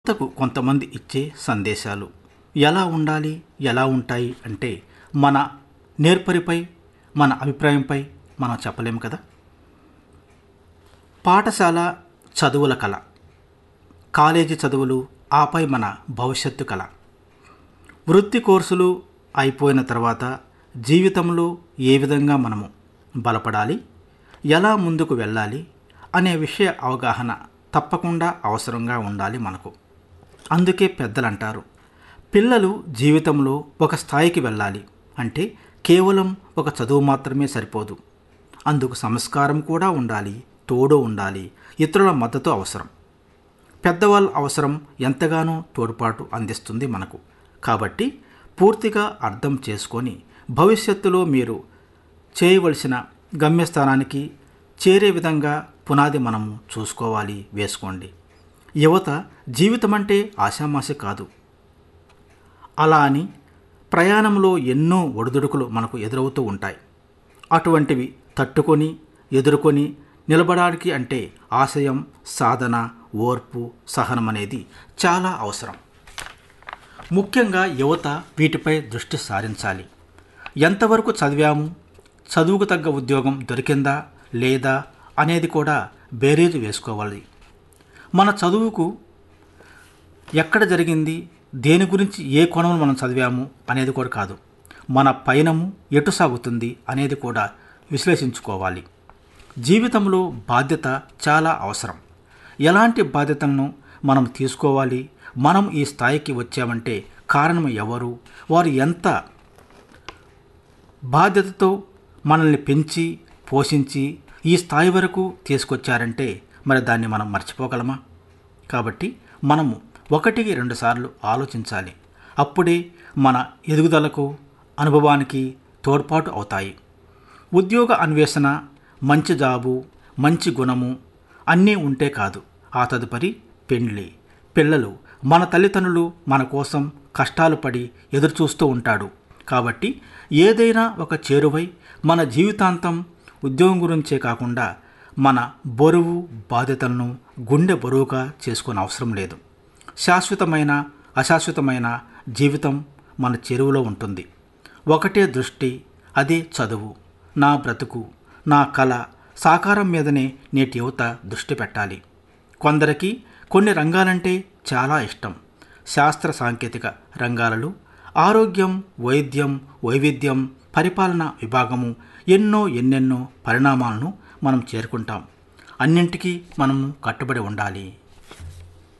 యువతకు కొంతమంది ఇచ్చే సందేశాలు ఎలా ఉండాలి ఎలా ఉంటాయి అంటే మన నేర్పరిపై మన అభిప్రాయంపై మనం చెప్పలేము కదా పాఠశాల చదువుల కళ కాలేజీ చదువులు ఆపై మన భవిష్యత్తు కళ వృత్తి కోర్సులు అయిపోయిన తర్వాత జీవితంలో ఏ విధంగా మనము బలపడాలి ఎలా ముందుకు వెళ్ళాలి అనే విషయ అవగాహన తప్పకుండా అవసరంగా ఉండాలి మనకు అందుకే పెద్దలు అంటారు పిల్లలు జీవితంలో ఒక స్థాయికి వెళ్ళాలి అంటే కేవలం ఒక చదువు మాత్రమే సరిపోదు అందుకు సంస్కారం కూడా ఉండాలి తోడు ఉండాలి ఇతరుల మద్దతు అవసరం పెద్దవాళ్ళ అవసరం ఎంతగానో తోడ్పాటు అందిస్తుంది మనకు కాబట్టి పూర్తిగా అర్థం చేసుకొని భవిష్యత్తులో మీరు చేయవలసిన గమ్యస్థానానికి చేరే విధంగా పునాది మనము చూసుకోవాలి వేసుకోండి యువత జీవితం అంటే ఆశామాష కాదు అలా అని ప్రయాణంలో ఎన్నో ఒడిదుడుకులు మనకు ఎదురవుతూ ఉంటాయి అటువంటివి తట్టుకొని ఎదుర్కొని నిలబడానికి అంటే ఆశయం సాధన ఓర్పు సహనం అనేది చాలా అవసరం ముఖ్యంగా యువత వీటిపై దృష్టి సారించాలి ఎంతవరకు చదివాము చదువుకు తగ్గ ఉద్యోగం దొరికిందా లేదా అనేది కూడా బేరీజు వేసుకోవాలి మన చదువుకు ఎక్కడ జరిగింది దేని గురించి ఏ కోణంలో మనం చదివాము అనేది కూడా కాదు మన పయనము ఎటు సాగుతుంది అనేది కూడా విశ్లేషించుకోవాలి జీవితంలో బాధ్యత చాలా అవసరం ఎలాంటి బాధ్యతలను మనం తీసుకోవాలి మనం ఈ స్థాయికి వచ్చామంటే కారణం ఎవరు వారు ఎంత బాధ్యతతో మనల్ని పెంచి పోషించి ఈ స్థాయి వరకు తీసుకొచ్చారంటే మరి దాన్ని మనం మర్చిపోగలమా కాబట్టి మనము ఒకటికి రెండుసార్లు ఆలోచించాలి అప్పుడే మన ఎదుగుదలకు అనుభవానికి తోడ్పాటు అవుతాయి ఉద్యోగ అన్వేషణ మంచి జాబు మంచి గుణము అన్నీ ఉంటే కాదు ఆ తదుపరి పెండ్లి పిల్లలు మన తల్లిదండ్రులు మన కోసం కష్టాలు పడి ఎదురుచూస్తూ ఉంటాడు కాబట్టి ఏదైనా ఒక చేరువై మన జీవితాంతం ఉద్యోగం గురించే కాకుండా మన బరువు బాధ్యతలను గుండె బరువుగా చేసుకునే అవసరం లేదు శాశ్వతమైన అశాశ్వతమైన జీవితం మన చెరువులో ఉంటుంది ఒకటే దృష్టి అదే చదువు నా బ్రతుకు నా కళ సాకారం మీదనే నేటి యువత దృష్టి పెట్టాలి కొందరికి కొన్ని రంగాలంటే చాలా ఇష్టం శాస్త్ర సాంకేతిక రంగాలలో ఆరోగ్యం వైద్యం వైవిధ్యం పరిపాలన విభాగము ఎన్నో ఎన్నెన్నో పరిణామాలను మనం చేరుకుంటాం అన్నింటికీ మనము కట్టుబడి ఉండాలి